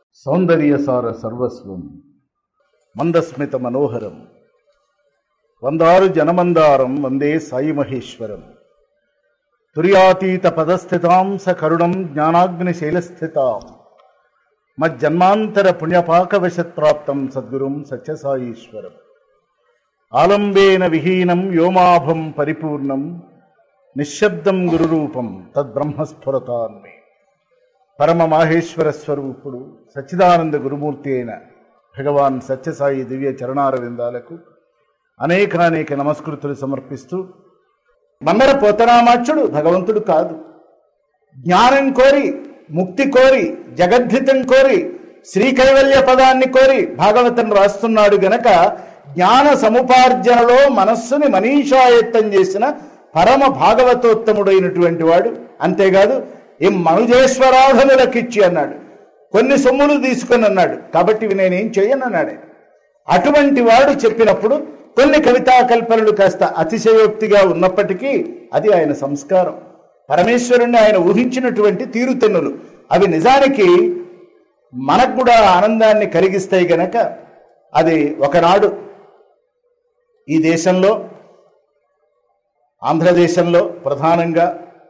సౌందర్యసార సర్వస్వం మందస్మిత మనోహరం వందారు జనమందారం వందే సాయి మహేశ్వరం తుర్యాతీత పదస్థితాం స కరుణం జ్ఞానాగ్నిశైలస్థితాం మజ్జన్మాంతర పుణ్యపాకవశత్ప్రాప్తం సద్గురుం సత్యసాయీశ్వరం ఆలంబేన విహీనం వ్యోమాభం పరిపూర్ణం నిశ్శబ్దం గురురూపం తద్బ్రహ్మస్ఫురతాన్మే పరమ మాహేశ్వర స్వరూపుడు సచ్చిదానంద గురుమూర్తి అయిన భగవాన్ సత్యసాయి దివ్య చరణారవిందాలకు అనేకానేక నమస్కృతులు సమర్పిస్తూ మన్నర పోతనామాచ్యుడు భగవంతుడు కాదు జ్ఞానం కోరి ముక్తి కోరి జగద్ధితం కోరి శ్రీకైవల్య పదాన్ని కోరి భాగవతం రాస్తున్నాడు గనక జ్ఞాన సముపార్జనలో మనస్సుని మనీషాయత్తం చేసిన పరమ భాగవతోత్తముడైనటువంటి వాడు అంతేకాదు ఈ మనుజేశ్వరాధములకిచ్చి అన్నాడు కొన్ని సొమ్ములు తీసుకొని అన్నాడు కాబట్టి ఇవి నేనేం చేయను అన్నాడు ఆయన. అటువంటి వాడు చెప్పినప్పుడు కొన్ని కవితా కల్పనలు కాస్త అతిశయోక్తిగా ఉన్నప్పటికీ అది ఆయన సంస్కారం పరమేశ్వరుణ్ణి ఆయన ఊహించినటువంటి తీరుతెన్నులు అవి నిజానికి మనకు కూడా ఆనందాన్ని కలిగిస్తాయి గనక అది ఒకనాడు ఈ దేశంలో ఆంధ్రదేశంలో ప్రధానంగా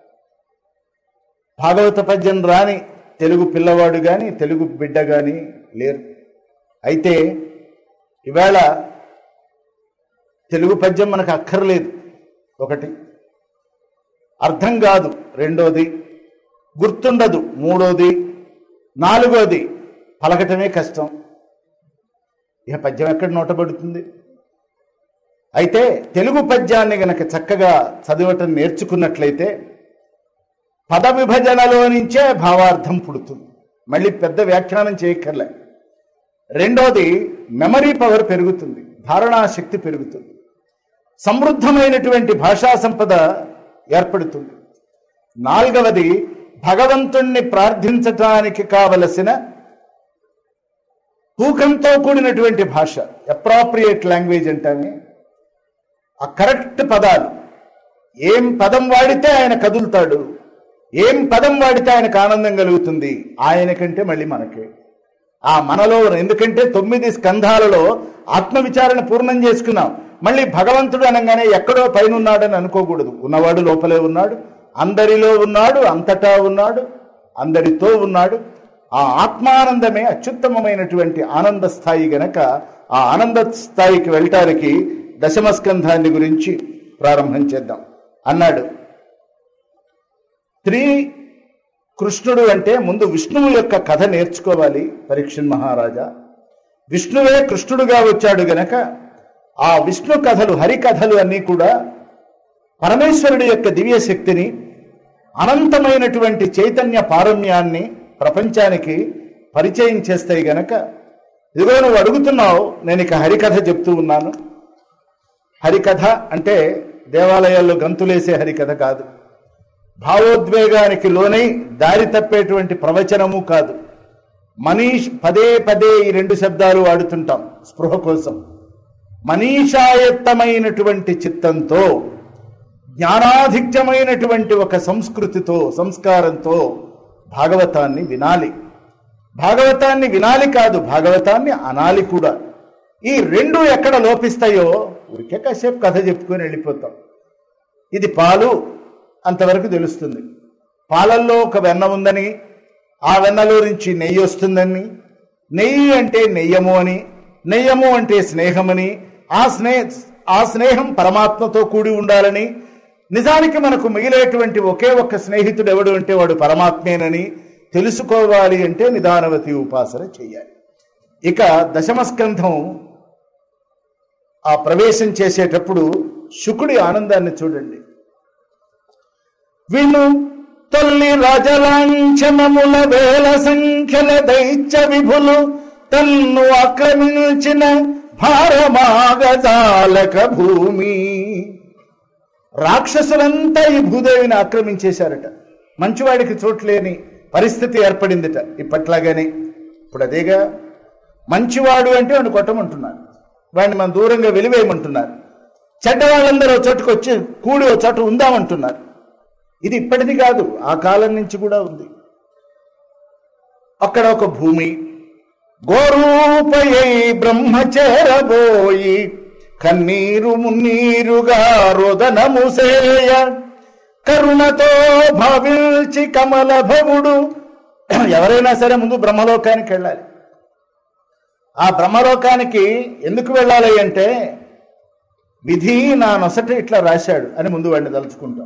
భాగవత పద్యం రాని తెలుగు పిల్లవాడు కానీ తెలుగు బిడ్డ కానీ లేరు అయితే ఈవేళ తెలుగు పద్యం మనకు అక్కర్లేదు ఒకటి అర్థం కాదు రెండోది గుర్తుండదు మూడోది నాలుగోది పలకటమే కష్టం ఇక పద్యం ఎక్కడ నోటబడుతుంది అయితే తెలుగు పద్యాన్ని గనక చక్కగా చదవటం నేర్చుకున్నట్లయితే పద విభజనలో నుంచే భావార్థం పుడుతుంది మళ్ళీ పెద్ద వ్యాఖ్యానం చేయక్కర్లే రెండోది మెమరీ పవర్ పెరుగుతుంది ధారణా శక్తి పెరుగుతుంది సమృద్ధమైనటువంటి భాషా సంపద ఏర్పడుతుంది నాలుగవది భగవంతుణ్ణి ప్రార్థించటానికి కావలసిన తూకంతో కూడినటువంటి భాష అప్రాప్రియేట్ లాంగ్వేజ్ అంటామే ఆ కరెక్ట్ పదాలు ఏం పదం వాడితే ఆయన కదులుతాడు ఏం పదం వాడితే ఆయనకు ఆనందం కలుగుతుంది ఆయన కంటే మళ్ళీ మనకే ఆ మనలో ఎందుకంటే తొమ్మిది స్కంధాలలో ఆత్మవిచారణ పూర్ణం చేసుకున్నాం మళ్ళీ భగవంతుడు అనగానే ఎక్కడో పైన ఉన్నాడని అనుకోకూడదు ఉన్నవాడు లోపలే ఉన్నాడు అందరిలో ఉన్నాడు అంతటా ఉన్నాడు అందరితో ఉన్నాడు ఆ ఆత్మానందమే అత్యుత్తమమైనటువంటి ఆనంద స్థాయి గనక ఆ ఆనంద స్థాయికి వెళ్ళటానికి దశమ స్కంధాన్ని గురించి ప్రారంభం చేద్దాం అన్నాడు స్త్రీ కృష్ణుడు అంటే ముందు విష్ణువు యొక్క కథ నేర్చుకోవాలి పరీక్షన్ మహారాజా విష్ణువే కృష్ణుడుగా వచ్చాడు గనక ఆ విష్ణు కథలు హరి కథలు అన్నీ కూడా పరమేశ్వరుడి యొక్క దివ్య శక్తిని అనంతమైనటువంటి చైతన్య పారమ్యాన్ని ప్రపంచానికి పరిచయం చేస్తాయి గనక ఇదిగో నువ్వు అడుగుతున్నావు నేను ఇక హరికథ చెప్తూ ఉన్నాను హరికథ అంటే దేవాలయాల్లో గంతులేసే హరికథ కాదు భావోద్వేగానికి లోనై దారి తప్పేటువంటి ప్రవచనము కాదు మనీష్ పదే పదే ఈ రెండు శబ్దాలు వాడుతుంటాం స్పృహ కోసం మనీషాయత్తమైనటువంటి చిత్తంతో జ్ఞానాధిక్యమైనటువంటి ఒక సంస్కృతితో సంస్కారంతో భాగవతాన్ని వినాలి భాగవతాన్ని వినాలి కాదు భాగవతాన్ని అనాలి కూడా ఈ రెండు ఎక్కడ లోపిస్తాయో ఊరికే కాసేపు కథ చెప్పుకొని వెళ్ళిపోతాం ఇది పాలు అంతవరకు తెలుస్తుంది పాలల్లో ఒక వెన్న ఉందని ఆ వెన్నలో నుంచి నెయ్యి వస్తుందని నెయ్యి అంటే నెయ్యము అని నెయ్యము అంటే స్నేహమని ఆ స్నే ఆ స్నేహం పరమాత్మతో కూడి ఉండాలని నిజానికి మనకు మిగిలేటువంటి ఒకే ఒక్క స్నేహితుడు ఎవడు అంటే వాడు పరమాత్మేనని తెలుసుకోవాలి అంటే నిదానవతి ఉపాసన చెయ్యాలి ఇక దశమస్కంధం ఆ ప్రవేశం చేసేటప్పుడు శుకుడి ఆనందాన్ని చూడండి విను తొల్లి రాజలాంఛనముల వేల సంఖ్యల దైత్య విభులు తన్ను ఆక్రమించిన భారమాగజాలక భూమి రాక్షసులంతా ఈ భూదేవిని ఆక్రమించేశారట మంచివాడికి చోట్లేని పరిస్థితి ఏర్పడిందిట ఇప్పట్లాగానే ఇప్పుడు అదేగా మంచివాడు అంటే వాడిని కొట్టమంటున్నారు వాడిని మనం దూరంగా వెలివేయమంటున్నారు చెడ్డ వాళ్ళందరూ ఓ చోటుకు వచ్చి కూడి ఓ చోట ఉందామంటున్నారు ఇది ఇప్పటిది కాదు ఆ కాలం నుంచి కూడా ఉంది అక్కడ ఒక భూమి గోరూపయై బ్రహ్మచేరబోయి కన్నీరు మున్నీరుగా రోదనము సేయ కరుణతో భావించి కమల భవుడు ఎవరైనా సరే ముందు బ్రహ్మలోకానికి వెళ్ళాలి ఆ బ్రహ్మలోకానికి ఎందుకు వెళ్ళాలి అంటే విధి నా నొసట ఇట్లా రాశాడు అని ముందు వాడిని తలుచుకుంటాం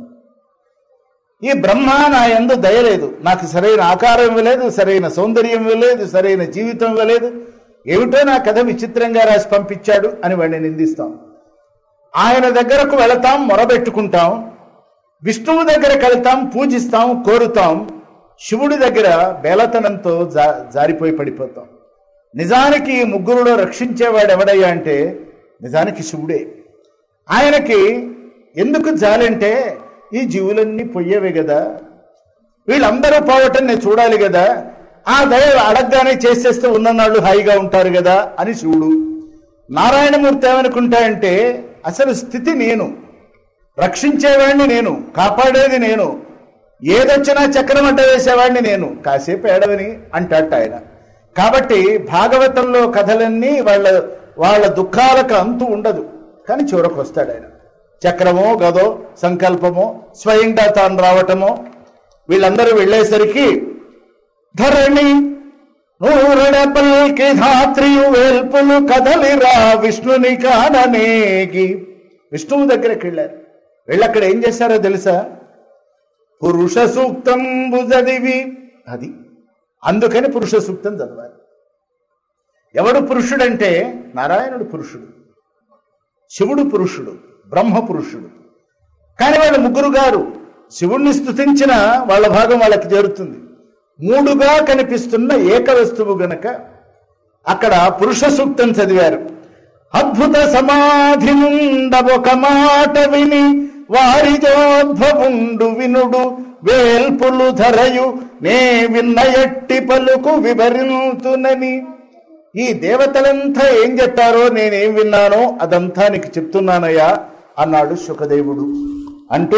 ఈ బ్రహ్మ నా ఎందు దయలేదు నాకు సరైన ఆకారం ఇవ్వలేదు సరైన సౌందర్యం ఇవ్వలేదు సరైన జీవితం ఇవ్వలేదు ఏమిటో నా కథ విచిత్రంగా రాసి పంపించాడు అని వాడిని నిందిస్తాం ఆయన దగ్గరకు వెళతాం మొరబెట్టుకుంటాం విష్ణువు దగ్గరకు వెళతాం పూజిస్తాం కోరుతాం శివుడి దగ్గర బేలతనంతో జా జారిపోయి పడిపోతాం నిజానికి ఈ ముగ్గురులో రక్షించేవాడు ఎవడయ్యా అంటే నిజానికి శివుడే ఆయనకి ఎందుకు జాలంటే ఈ జీవులన్నీ పొయ్యేవే కదా వీళ్ళందరూ పోవటం నేను చూడాలి కదా ఆ దయ అడగగానే చేసేస్తే ఉన్ననాళ్ళు హాయిగా ఉంటారు కదా అని శివుడు నారాయణమూర్తి ఏమనుకుంటాయంటే అసలు స్థితి నేను రక్షించేవాడిని నేను కాపాడేది నేను ఏదొచ్చినా చక్రం అడ్డ వేసేవాడిని నేను కాసేపు ఏడవని అంటాట ఆయన కాబట్టి భాగవతంలో కథలన్నీ వాళ్ళ వాళ్ళ దుఃఖాలకు అంతు ఉండదు కానీ చివరకు వస్తాడు ఆయన చక్రమో గదో సంకల్పమో స్వయంగా తాను రావటమో వీళ్ళందరూ వెళ్ళేసరికి ధరణి నూరడ పల్కి ధాత్రియు వేల్పులు కదలిరా విష్ణుని కాననేగి విష్ణువు దగ్గరికి వెళ్ళారు వెళ్ళక్కడ ఏం చేశారో తెలుసా పురుష సూక్తం చదివి అది అందుకని పురుష సూక్తం చదవాలి ఎవడు పురుషుడంటే నారాయణుడు పురుషుడు శివుడు పురుషుడు బ్రహ్మ పురుషుడు కానీ వాళ్ళ ముగ్గురు గారు శివుణ్ణి స్తుతించిన వాళ్ళ భాగం వాళ్ళకి చేరుతుంది మూడుగా కనిపిస్తున్న ఏక వస్తువు గనక అక్కడ పురుష సూక్తం చదివారు అద్భుత సమాధి నుండొక మాట విని వారిజోద్భవుండు వినుడు వేల్పులు ధరయు నే విన్న ఎట్టి పలుకు వివరింతునని ఈ దేవతలంతా ఏం చెప్పారో నేనేం విన్నానో అదంతా నీకు చెప్తున్నానయ్యా అన్నాడు సుఖదేవుడు అంటూ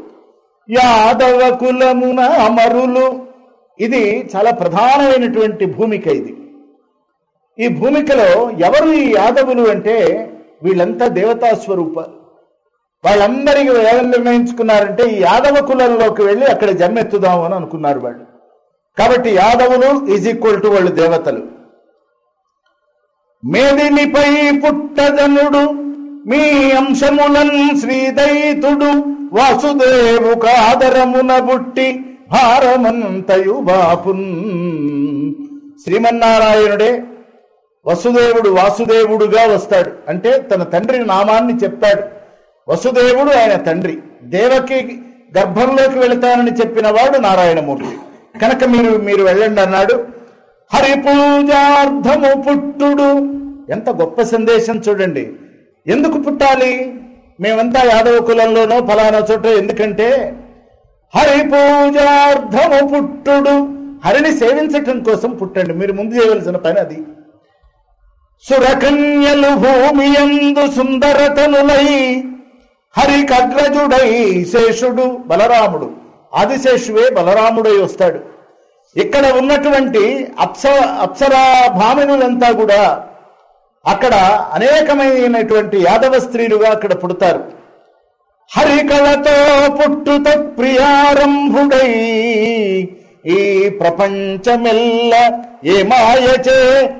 యాదవ కులమున అమరులు ఇది చాలా ప్రధానమైనటువంటి భూమిక ఇది ఈ భూమికలో ఎవరు ఈ యాదవులు అంటే వీళ్ళంతా దేవతా స్వరూపాలు వాళ్ళందరికీ ఏమని నిర్ణయించుకున్నారంటే ఈ యాదవ కులంలోకి వెళ్ళి అక్కడ జన్మెత్తుదాం అని అనుకున్నారు వాళ్ళు కాబట్టి యాదవులు ఈజ్ ఈక్వల్ టు వాళ్ళు దేవతలు మేదినిపై పుట్టజనుడు మీ అంశములన్ శ్రీదైతుడు వాసుదేవు కాదరమున బుట్టి భారమంతయు బాపున్ శ్రీమన్నారాయణుడే వసుదేవుడు వాసుదేవుడుగా వస్తాడు అంటే తన తండ్రి నామాన్ని చెప్తాడు వసుదేవుడు ఆయన తండ్రి దేవకి గర్భంలోకి వెళతానని చెప్పిన వాడు నారాయణమూర్తి కనుక మీరు మీరు వెళ్ళండి అన్నాడు హరి పూజార్థము పుట్టుడు ఎంత గొప్ప సందేశం చూడండి ఎందుకు పుట్టాలి మేమంతా యాదవ కులంలోనో ఫలానా చోట ఎందుకంటే హరి పూజార్థము పుట్టుడు హరిని సేవించటం కోసం పుట్టండి మీరు ముందు చేయవలసిన పని అది సురకన్యలు భూమి ఎందు సుందరతనులై హరికగ్రజుడై శేషుడు బలరాముడు ఆదిశేషువే బలరాముడై వస్తాడు ఇక్కడ ఉన్నటువంటి అప్స అప్సరా భామినులంతా కూడా అక్కడ అనేకమైనటువంటి యాదవ స్త్రీలుగా అక్కడ పుడతారు హరికళతో పుట్టుత ప్రియారంభుడై ఈ ప్రపంచమెల్ల ఏ మాయచే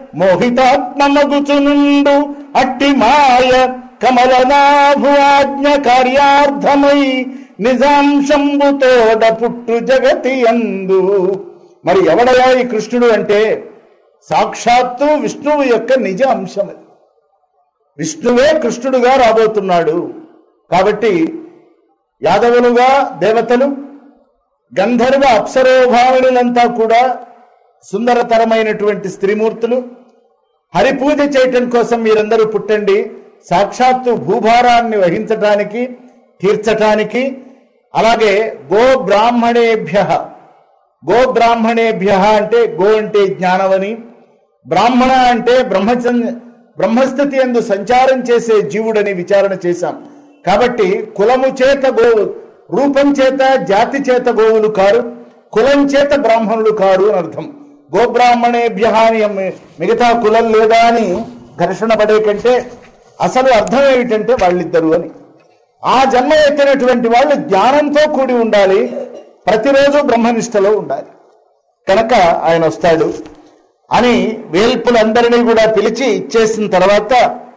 మోహితాత్మమగుచునుండు అట్టి మాయ కమలనాభు ఆజ్ఞ కార్యార్థమై నిజాంశంబుతోడ పుట్టు జగతి అందు మరి ఎవడయా ఈ కృష్ణుడు అంటే సాక్షాత్తు విష్ణువు యొక్క నిజ అంశం అది విష్ణువే కృష్ణుడుగా రాబోతున్నాడు కాబట్టి యాదవులుగా దేవతలు గంధర్వ అప్సరోభావులంతా కూడా సుందరతరమైనటువంటి స్త్రీమూర్తులు హరిపూజ చేయటం కోసం మీరందరూ పుట్టండి సాక్షాత్తు భూభారాన్ని వహించటానికి తీర్చటానికి అలాగే గో బ్రాహ్మణేభ్య గో బ్రాహ్మణేభ్య అంటే గో అంటే జ్ఞానమని బ్రాహ్మణ అంటే బ్రహ్మచన్ బ్రహ్మస్థితి ఎందు సంచారం చేసే జీవుడని విచారణ చేశాం కాబట్టి కులము చేత గో రూపం చేత జాతి చేత గోవులు కారు కులం చేత బ్రాహ్మణులు కారు అని అర్థం గోబ్రాహ్మణేభ్య అని మిగతా కులం లేదా అని ఘర్షణ పడే కంటే అసలు అర్థం ఏమిటంటే వాళ్ళిద్దరు అని ఆ జన్మ ఎత్తినటువంటి వాళ్ళు జ్ఞానంతో కూడి ఉండాలి ప్రతిరోజు బ్రహ్మనిష్టలో ఉండాలి కనుక ఆయన వస్తాడు అని వేల్పులందరినీ కూడా పిలిచి ఇచ్చేసిన తర్వాత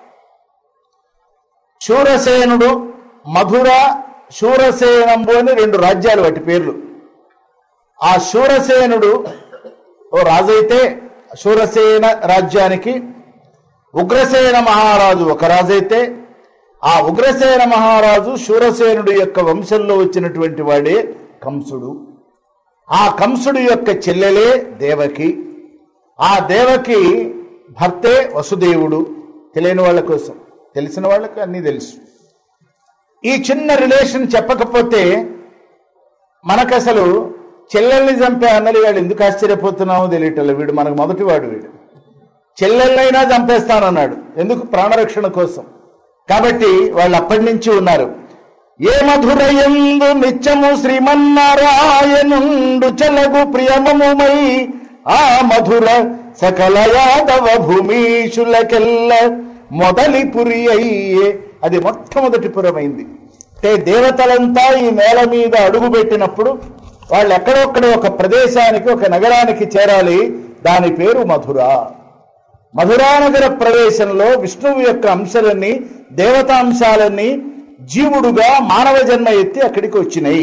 శూరసేనుడు మధుర శూరసేనంబు అని రెండు రాజ్యాలు వాటి పేర్లు ఆ శూరసేనుడు ఓ రాజైతే శూరసేన రాజ్యానికి ఉగ్రసేన మహారాజు ఒక రాజైతే ఆ ఉగ్రసేన మహారాజు శూరసేనుడి యొక్క వంశంలో వచ్చినటువంటి వాడే కంసుడు ఆ కంసుడు యొక్క చెల్లెలే దేవకి ఆ దేవకి భర్తే వసుదేవుడు తెలియని వాళ్ళ కోసం తెలిసిన వాళ్ళకి అన్నీ తెలుసు ఈ చిన్న రిలేషన్ చెప్పకపోతే మనకు అసలు చెల్లెల్ని చంపే అన్నలు వాడు ఎందుకు ఆశ్చర్యపోతున్నామో తెలియటం వీడు మనకు మొదటివాడు వీడు చెల్లెళ్ళైనా చంపేస్తానన్నాడు ఎందుకు ప్రాణరక్షణ కోసం కాబట్టి వాళ్ళు అప్పటి నుంచి ఉన్నారు ఏ మధురయందు నిత్యము శ్రీమన్నారాయణుండు చెలగు ప్రియమముమై ఆ మధుర సకల యాదవ భూమీషులకెల్ల మొదలి పురి అయ్యే అది మొట్టమొదటి పురమైంది అంటే దేవతలంతా ఈ నేల మీద అడుగు పెట్టినప్పుడు వాళ్ళు ఎక్కడొక్కడ ఒక ప్రదేశానికి ఒక నగరానికి చేరాలి దాని పేరు మధుర మధురానగర ప్రవేశంలో విష్ణువు యొక్క అంశాలన్నీ దేవతాంశాలన్నీ జీవుడుగా మానవ జన్మ ఎత్తి అక్కడికి వచ్చినాయి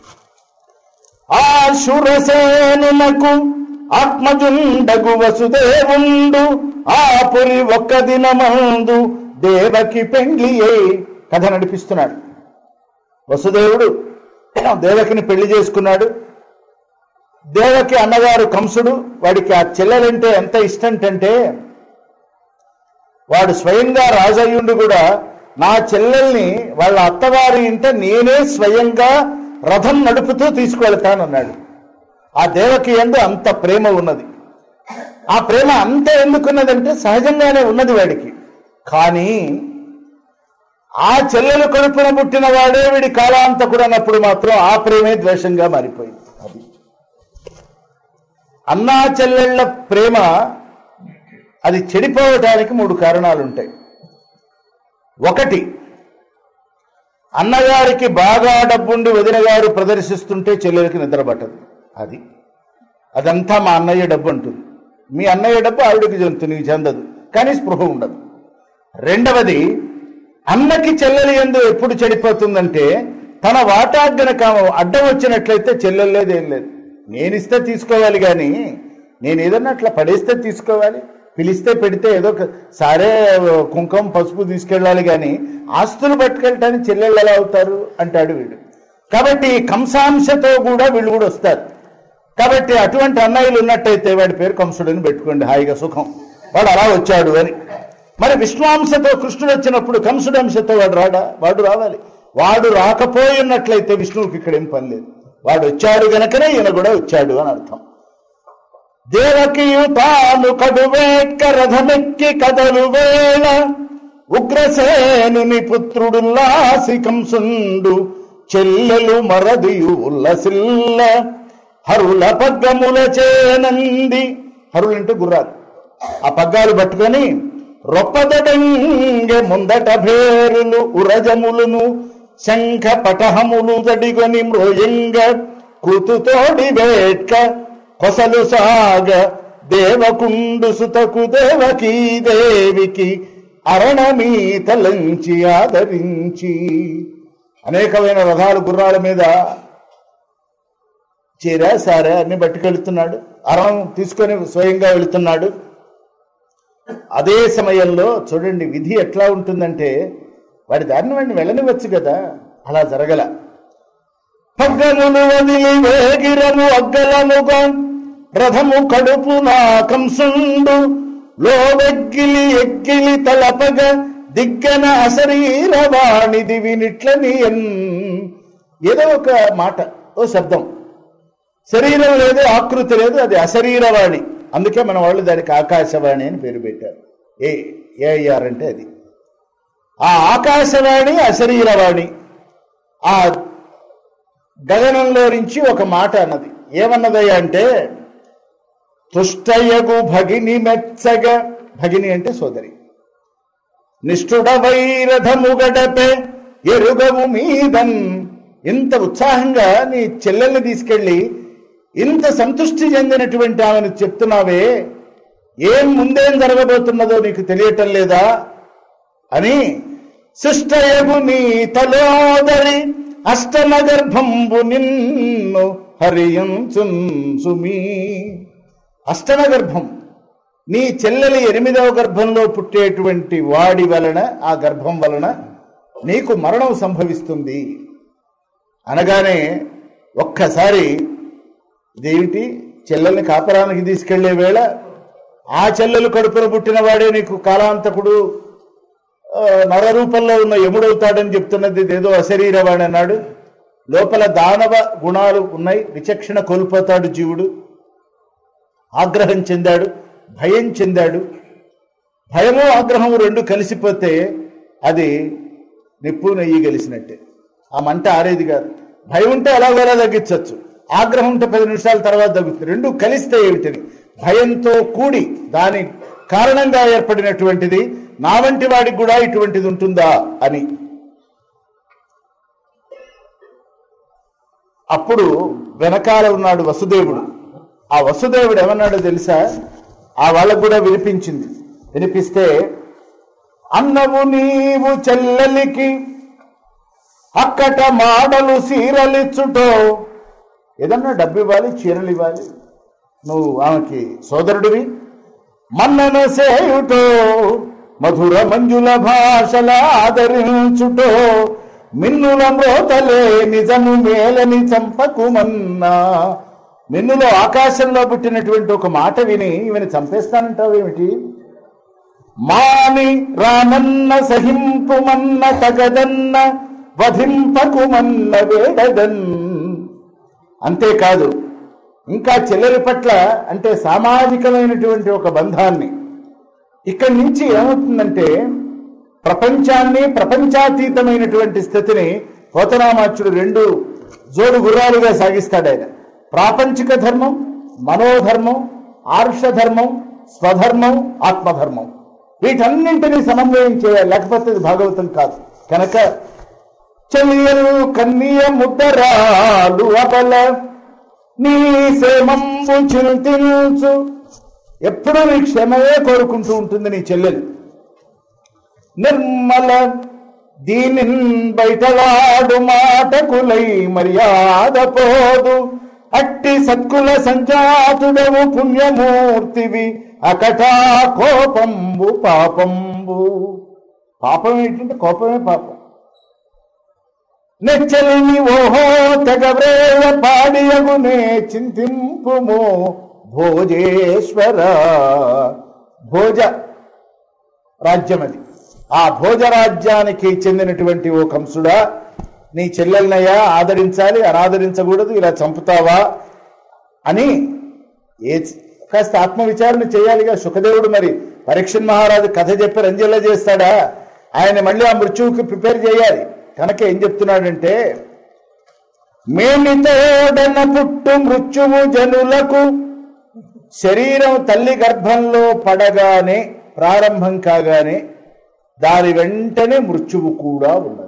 ఆ శూరసేనులకు ఆత్మజుండగు వసుదేవుండు ఆ పురి ఒక్క దినమందు దేవకి పెండ్లి కథ నడిపిస్తున్నాడు వసుదేవుడు దేవకిని పెళ్లి చేసుకున్నాడు దేవకి అన్నగారు కంసుడు వాడికి ఆ చెల్లెలంటే ఎంత ఇష్టంటంటే వాడు స్వయంగా రాజయ్యుండి కూడా నా చెల్లెల్ని వాళ్ళ అత్తవారి ఇంట నేనే స్వయంగా రథం నడుపుతూ తీసుకువెళ్తానన్నాడు ఆ దేవకి ఎందు అంత ప్రేమ ఉన్నది ఆ ప్రేమ అంత ఎందుకున్నదంటే సహజంగానే ఉన్నది వాడికి కానీ ఆ చెల్లెలు కడుపున పుట్టిన వాడే వీడి కాలాంతకుడు అన్నప్పుడు మాత్రం ఆ ప్రేమే ద్వేషంగా మారిపోయింది అది అన్నా చెల్లెళ్ళ ప్రేమ అది చెడిపోవటానికి మూడు కారణాలు ఉంటాయి ఒకటి అన్నగారికి బాగా డబ్బుండి వదిన గారు ప్రదర్శిస్తుంటే చెల్లెలకి నిద్ర పట్టదు అది అదంతా మా అన్నయ్య డబ్బు అంటుంది మీ అన్నయ్య డబ్బు ఆవిడకి జంతు నీకు చెందదు కానీ స్పృహ ఉండదు రెండవది అన్నకి చెల్లెలి ఎందు ఎప్పుడు చెడిపోతుందంటే తన వాటా గనక అడ్డం వచ్చినట్లయితే చెల్లెల్లేదేం లేదు నేనిస్తే తీసుకోవాలి కానీ నేను ఏదన్నా అట్లా పడేస్తే తీసుకోవాలి పిలిస్తే పెడితే ఏదో ఒక సారే కుంకుమ పసుపు తీసుకెళ్ళాలి కానీ ఆస్తులు పట్టుకెళ్ళటానికి చెల్లెళ్ళు ఎలా అవుతారు అంటాడు వీడు కాబట్టి కంసాంశతో కూడా వీళ్ళు కూడా వస్తారు కాబట్టి అటువంటి అన్నయ్యలు ఉన్నట్టయితే వాడి పేరు కంసుడని పెట్టుకోండి హాయిగా సుఖం వాడు అలా వచ్చాడు అని మరి విష్ణువాంశతో కృష్ణుడు వచ్చినప్పుడు కంసుడు అంశతో వాడు రాడా వాడు రావాలి వాడు రాకపోయినట్లయితే విష్ణువుకి ఇక్కడ ఏం పని లేదు వాడు వచ్చాడు గనకనే ఈయన కూడా వచ్చాడు అని అర్థం దేవకియు తాను కడువేట్క రథమెక్కి కదలు వేళ ఉగ్రసేనుని పుత్రుడు లాసి కంసుండు చెల్లెలు మరదియు ఉల్లసిల్ల హరుల పగ్గముల చేనంది హరులు అంటే గుర్రాలు ఆ పగ్గాలు పట్టుకొని రొప్పదడంగె ముందట భేరులు ఉరజములును శంఖ పటహములు దడిగొని మృయంగ కూతుతోడి వేట్క కొసలు సాగ దేవకుండు సుతకు దేవకీ దేవికి అరణమీతలంచి ఆదరించి అనేకమైన రథాలు గుర్రాల మీద చీర సారే అన్ని పట్టుకెళ్తున్నాడు అరణం తీసుకొని స్వయంగా వెళుతున్నాడు అదే సమయంలో చూడండి విధి ఎట్లా ఉంటుందంటే వాడి దారిని వాడిని వెళ్ళనివచ్చు కదా అలా జరగల పగ్గములు వదిలి వేగిరము అగ్గలముగా రథము కడుపు నా కంసుండు లోవెగ్గిలి ఎగ్గిలి తలపగ దిగ్గన అశరీరవాణి దివినిట్లని ఏదో ఒక మాట ఓ శబ్దం శరీరం లేదు ఆకృతి లేదు అది అశరీరవాణి అందుకే మన వాళ్ళు దానికి ఆకాశవాణి అని పేరు పెట్టారు ఏ ఏఆర్ అంటే అది ఆ ఆకాశవాణి అశరీరవాణి ఆ గగనంలో నుంచి ఒక మాట అన్నది ఏమన్నదయ్యా అంటే తుష్టయగు భగిని మెచ్చగ భగిని అంటే సోదరి నిష్ఠుడ వైరథము గడపే ఎరుగము మీదన్ ఇంత ఉత్సాహంగా నీ చెల్లెల్ని తీసుకెళ్ళి ఇంత సంతృష్టి చెందినటువంటి ఆమెను చెప్తున్నావే ఏం ముందేం జరగబోతున్నదో నీకు తెలియటం లేదా అని శిష్టయగు నీ తలోదరి అష్టమ గర్భంబు నిన్ను హరియంచుమి అష్టమ గర్భం నీ చెల్లెలి ఎనిమిదవ గర్భంలో పుట్టేటువంటి వాడి వలన ఆ గర్భం వలన నీకు మరణం సంభవిస్తుంది అనగానే ఒక్కసారి ఇదేమిటి చెల్లెల్ని కాపరానికి తీసుకెళ్లే వేళ ఆ చెల్లెలు కడుపున పుట్టిన వాడే నీకు కాలాంతకుడు ఆ, నర రూపంలో ఉన్న యముడవుతాడని చెప్తున్నది ఇదేదో అశరీరవాడు అన్నాడు లోపల దానవ గుణాలు ఉన్నాయి విచక్షణ కోల్పోతాడు జీవుడు ఆగ్రహం చెందాడు భయం చెందాడు భయము ఆగ్రహము రెండు కలిసిపోతే అది నిప్పు నెయ్యి గెలిసినట్టే ఆ మంట ఆరేది కాదు భయం ఉంటే ఎలాగోలా తగ్గించవచ్చు ఆగ్రహం ఉంటే పది నిమిషాల తర్వాత తగ్గుతుంది రెండు కలిస్తే ఏమిటని భయంతో కూడి దాని కారణంగా ఏర్పడినటువంటిది నా వంటి వాడికి కూడా ఇటువంటిది ఉంటుందా అని అప్పుడు వెనకాల ఉన్నాడు వసుదేవుడు ఆ వసుదేవుడు ఏమన్నాడో తెలుసా ఆ వాళ్ళకు కూడా వినిపించింది వినిపిస్తే అన్నవు నీవు చెల్లెలికి అక్కట మాటలు సీరలిచ్చుటో ఏదన్నా డబ్బు ఇవ్వాలి చీరలు ఇవ్వాలి నువ్వు ఆమెకి సోదరుడివి మన్నన సేయుటో మధుర మంజుల భాషల ఆదరించుటో మిన్నుల మ్రోతలే నిజము మేలని చంపకుమన్నా మిన్నులో ఆకాశంలో పుట్టినటువంటి ఒక మాట విని ఈమెను చంపేస్తానంటావేమిటి మాని రామన్న సహింపుమన్న తగదన్న వధింపకుమన్న వేడదన్ అంతేకాదు ఇంకా చెల్లెలి పట్ల అంటే సామాజికమైనటువంటి ఒక బంధాన్ని ఇక్కడి నుంచి ఏమవుతుందంటే ప్రపంచాన్ని ప్రపంచాతీతమైనటువంటి స్థితిని పోతనామాచుడు రెండు జోడు గుర్రాలుగా సాగిస్తాడు ఆయన ప్రాపంచిక ధర్మం మనోధర్మం ఆర్ష ధర్మం స్వధర్మం ఆత్మధర్మం వీటన్నింటినీ సమన్వయం చేయాలి లేకపోతే ఇది భాగవతం కాదు కనుక చెల్లెలు కన్య ముద్దరాలు అబల నీ క్షేమంబు చింతించు ఎప్పుడూ నీ క్షేమమే కోరుకుంటూ ఉంటుంది నీ చెల్లెలు నిర్మల దీనిన్ బయటలాడు మాటకులై మర్యాద పోదు అట్టి సత్కుల సంజాతుడవు పుణ్యమూర్తివి అకటా కోపంబు పాపంబు పాపం ఏంటంటే కోపమే పాపం నెచ్చలిని ఓహో తెగవ్రేయ పాడియగునే చింతింపుము భోజేశ్వర భోజ రాజ్యం అది ఆ భోజ రాజ్యానికి చెందినటువంటి ఓ కంసుడా నీ చెల్లెలనయ్యా ఆదరించాలి అనాదరించకూడదు ఇలా చంపుతావా అని ఏ కాస్త ఆత్మవిచారణ చేయాలిగా సుఖదేవుడు మరి పరీక్షణ్ మహారాజు కథ చెప్పి రంజల్లా చేస్తాడా ఆయన మళ్ళీ ఆ మృత్యువుకి ప్రిపేర్ చేయాలి కనుక ఏం చెప్తున్నాడంటే మేనితోడన పుట్టు మృత్యువు జనులకు శరీరం తల్లి గర్భంలో పడగానే ప్రారంభం కాగానే దాని వెంటనే మృత్యువు కూడా ఉన్నది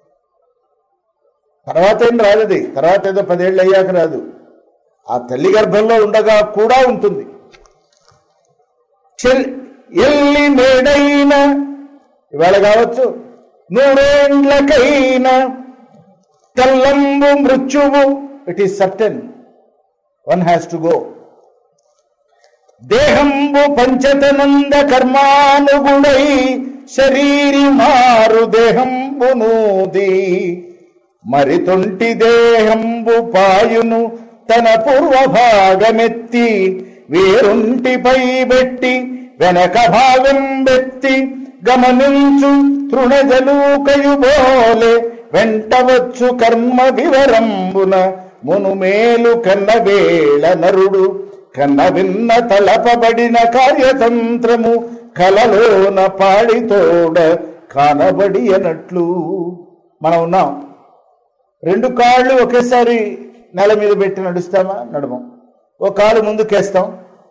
తర్వాత ఏం రాదది తర్వాత ఏదో పదేళ్ళు అయ్యాక రాదు ఆ తల్లి గర్భంలో ఉండగా కూడా ఉంటుంది చెల్- ఎల్లి మేడైన ఇవాళ కావచ్చు నూరేండ్లకైనా తెల్లంబు మృత్యువు it is certain one has to go దేహంబు పంచతనంద కర్మానుగుణై శరీరి మారు దేహంబు నూది మరి తొంటి దేహంబు పాయును తన పూర్వ భాగమెత్తి వేరుంటిపై పెట్టి వెనక భాగం బెత్తి గమనించు తృణజలూకయు బోలే వెంటవచ్చు కర్మ వివరంబున మునుమేలు కన్న వేళ నరుడు కన్న విన్న తలపబడిన కార్యతంత్రము కలలోన పాడితోడ కానబడి అన్నట్లు మనం ఉన్నాం రెండు కాళ్ళు ఒకేసారి నేల మీద పెట్టి నడుస్తామా నడమం ఓ కాలు ముందుకేస్తాం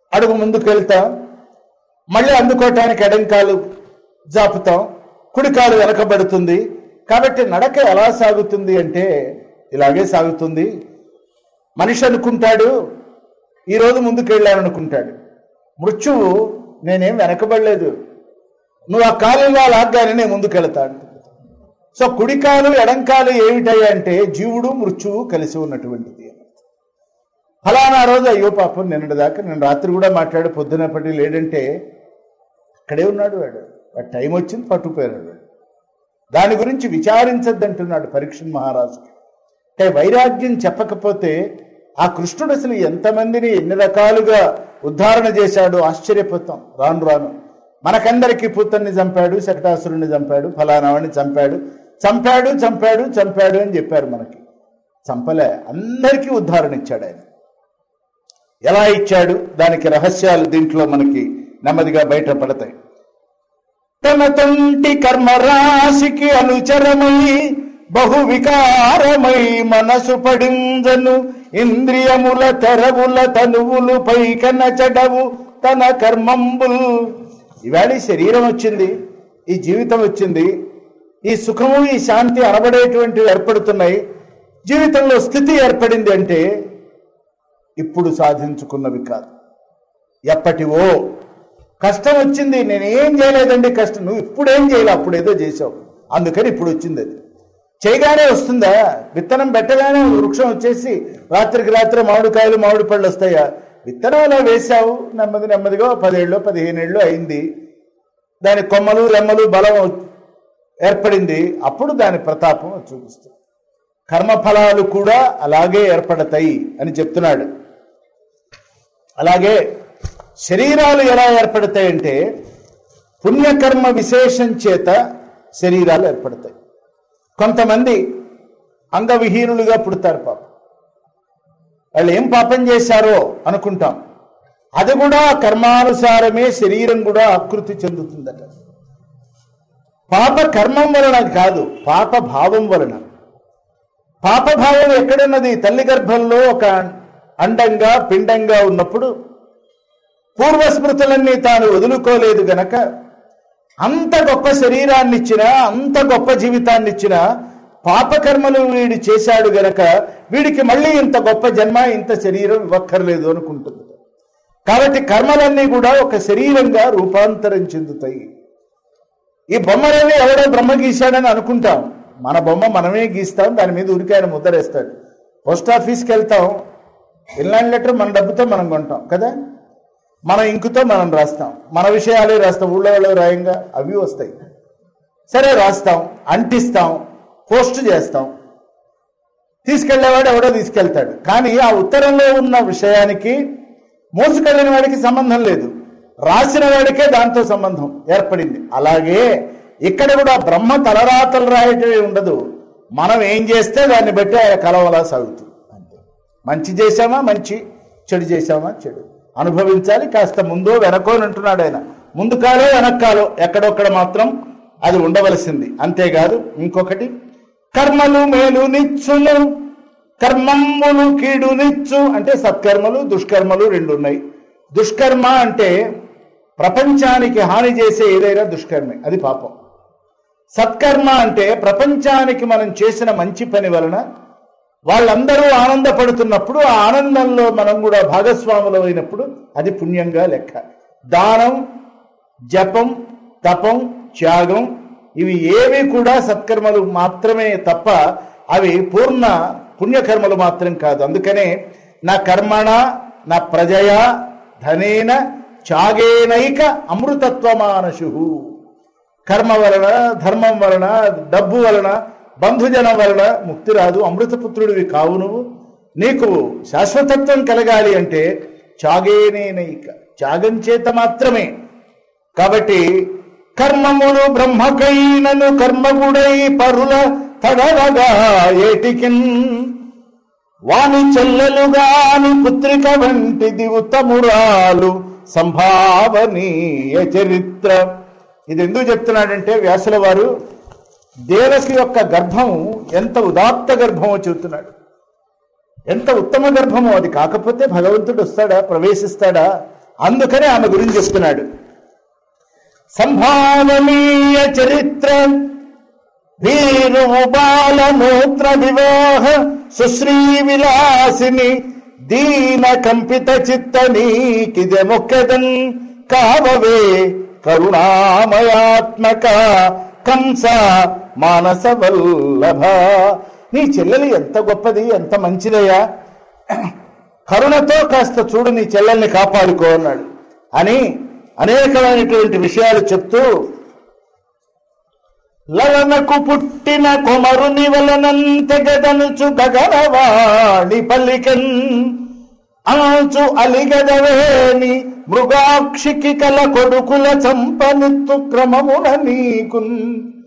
అడుగు ముందుకు వెళ్తాం మళ్ళీ అందుకోవటానికి ఎడంకాలు జాపుతాం కుడికాలు వెనకబడుతుంది కాబట్టి నడక ఎలా సాగుతుంది అంటే ఇలాగే సాగుతుంది మనిషి అనుకుంటాడు ఈరోజు ముందుకు వెళ్ళాలనుకుంటాడు మృత్యువు నేనేం వెనకబడలేదు నువ్వు ఆ కాలు ఇలా లాగ్గానే నేను ముందుకు వెళతాను సో కుడికాలు ఎడంకాలు ఏమిటాయి అంటే జీవుడు మృత్యువు కలిసి ఉన్నటువంటిది ఫలానా రోజు అయ్యో పాపం నిన్నటి దాకా నేను రాత్రి కూడా మాట్లాడు పొద్దునప్పటి లేడంటే అక్కడే ఉన్నాడు వాడు వాడు టైం వచ్చింది పట్టుకుపోయాడు వాడు దాని గురించి విచారించద్దంటున్నాడు పరీక్షణ్ మహారాజుకి అంటే వైరాగ్యం చెప్పకపోతే ఆ కృష్ణుడు అసలు ఎంతమందిని ఎన్ని రకాలుగా ఉద్ధారణ చేశాడు ఆశ్చర్యపోతాం రాను రాను మనకందరికీ పూతన్ని చంపాడు శకటాసురుని చంపాడు ఫలానావాడిని చంపాడు చంపాడు చంపాడు చంపాడు అని చెప్పారు మనకి చంపలే అందరికీ ఉద్ధారణ ఇచ్చాడు ఆయన ఎలా ఇచ్చాడు దానికి రహస్యాలు దీంట్లో మనకి నెమ్మదిగా బయటపడతాయి తన తంటి కర్మరాశికి అనుచరమై బహు వికారమై మనసు పడిందను ఇంద్రియముల తెరవుల తనువులు పైకన చెడవు తన కర్మంబుల్ ఇవాళ ఈ శరీరం వచ్చింది ఈ జీవితం వచ్చింది ఈ సుఖము ఈ శాంతి అనబడేటువంటివి ఏర్పడుతున్నాయి జీవితంలో స్థితి ఏర్పడింది అంటే ఇప్పుడు సాధించుకున్నవి కాదు ఎప్పటివో కష్టం వచ్చింది నేనేం చేయలేదండి కష్టం నువ్వు ఇప్పుడేం చేయలే అప్పుడు ఏదో చేసావు అందుకని ఇప్పుడు వచ్చింది అది చేయగానే వస్తుందా విత్తనం పెట్టగానే వృక్షం వచ్చేసి రాత్రికి రాత్రి మామిడికాయలు మామిడి పళ్ళు వస్తాయా విత్తనం అలా వేసావు నెమ్మది నెమ్మదిగా పదేళ్ళు పదిహేనేళ్ళు అయింది దాని కొమ్మలు రెమ్మలు బలం ఏర్పడింది అప్పుడు దాని ప్రతాపం చూపిస్తుంది కర్మఫలాలు కూడా అలాగే ఏర్పడతాయి అని చెప్తున్నాడు అలాగే శరీరాలు ఎలా ఏర్పడతాయంటే పుణ్యకర్మ విశేషం చేత శరీరాలు ఏర్పడతాయి కొంతమంది అంగవిహీనులుగా పుడతారు పాపం వాళ్ళు ఏం పాపం చేశారో అనుకుంటాం అది కూడా కర్మానుసారమే శరీరం కూడా ఆకృతి చెందుతుందట పాప కర్మం వలన కాదు పాప భావం వలన పాపభావం ఎక్కడున్నది తల్లి గర్భంలో ఒక అండంగా పిండంగా ఉన్నప్పుడు పూర్వస్మృతులన్నీ తాను వదులుకోలేదు గనక అంత గొప్ప శరీరాన్ని ఇచ్చినా అంత గొప్ప జీవితాన్ని ఇచ్చినా పాపకర్మలు వీడు చేశాడు గనక వీడికి మళ్ళీ ఇంత గొప్ప జన్మ ఇంత శరీరం ఇవ్వక్కర్లేదు అనుకుంటుంది కాబట్టి కర్మలన్నీ కూడా ఒక శరీరంగా రూపాంతరం చెందుతాయి ఈ బొమ్మలన్నీ ఎవడో బ్రహ్మ గీశాడని అనుకుంటాం మన బొమ్మ మనమే గీస్తాం దాని మీద ఉరికి ఆయన ముద్రేస్తాడు పోస్ట్ ఆఫీస్కి వెళ్తాం ఇన్లాండ్ లెటర్ మన డబ్బుతో మనం కొంటాం కదా మన ఇంకుతో మనం రాస్తాం మన విషయాలే రాస్తాం ఊళ్ళో వాళ్ళు రాయంగా అవి వస్తాయి సరే రాస్తాం అంటిస్తాం పోస్ట్ చేస్తాం తీసుకెళ్లేవాడు ఎవడో తీసుకెళ్తాడు కానీ ఆ ఉత్తరంలో ఉన్న విషయానికి మోసుకెళ్ళిన వాడికి సంబంధం లేదు రాసిన వాడికే దాంతో సంబంధం ఏర్పడింది అలాగే ఇక్కడ కూడా బ్రహ్మ తలరాతలు రాయటమే ఉండదు మనం ఏం చేస్తే దాన్ని బట్టి ఆయన కలవలా సాగుతుంది అంతే మంచి చేశామా మంచి చెడు చేశామా చెడు అనుభవించాలి కాస్త ముందో వెనకో అని అంటున్నాడు ఆయన ముందు కాలో వెనక్కాలో ఎక్కడొక్కడ మాత్రం అది ఉండవలసింది అంతేకాదు ఇంకొకటి కర్మలు మేలు నిచ్చును కర్మములు కీడు నిచ్చు అంటే సత్కర్మలు దుష్కర్మలు రెండు ఉన్నాయి దుష్కర్మ అంటే ప్రపంచానికి హాని చేసే ఏదైనా దుష్కర్మే అది పాపం సత్కర్మ అంటే ప్రపంచానికి మనం చేసిన మంచి పని వలన వాళ్ళందరూ ఆనందపడుతున్నప్పుడు ఆ ఆనందంలో మనం కూడా భాగస్వాములు అయినప్పుడు అది పుణ్యంగా లెక్క దానం జపం తపం త్యాగం ఇవి ఏవి కూడా సత్కర్మలు మాత్రమే తప్ప అవి పూర్ణ పుణ్యకర్మలు మాత్రం కాదు అందుకనే నా కర్మణ నా ప్రజయా ధనేన త్యాగేనైక అమృతత్వమానశు కర్మ వలన ధర్మం వలన డబ్బు వలన బంధుజనం వలన ముక్తి రాదు అమృతపుత్రుడివి కావు నువ్వు నీకు శాశ్వతత్వం కలగాలి అంటే త్యాగేనేనైక త్యాగం చేత మాత్రమే కాబట్టి కర్మములు బ్రహ్మకైనను కర్మగుడై పరుల తడవగా ఏటికిన్ వాని చెల్లెలుగాని పుత్రిక వంటిది ఉత్తమురాలు సంభావనీయ చరిత్ర ఇది ఎందుకు చెప్తున్నాడంటే వ్యాసుల వారు దేవకి యొక్క గర్భం ఎంత ఉదాత్త గర్భమో చెబుతున్నాడు ఎంత ఉత్తమ గర్భమో అది కాకపోతే భగవంతుడు వస్తాడా ప్రవేశిస్తాడా అందుకని ఆమె గురించి చెప్తున్నాడు సంభావనీయ చరిత్ర వీరు బాలమూత్ర వివాహ సుశ్రీ విలాసిని దీన కంపిత చిత్త నీకిదే మొక్కెదన్ కావవే కరుణామయాత్మక కంస మానస వల్లభ నీ చెల్లెలు ఎంత గొప్పది ఎంత మంచిదయ్యా కరుణతో కాస్త చూడు నీ చెల్లెల్ని కాపాడుకో అన్నాడు అని అనేకమైనటువంటి విషయాలు చెప్తూ లలనకు పుట్టిన కుమరుని వలనంతెగదనుచు గగనవాణి పల్లికన్ ఆచు అలిగదవేని మృగాక్షికి కల కొడుకుల చంపనిత్తు క్రమమున నీకున్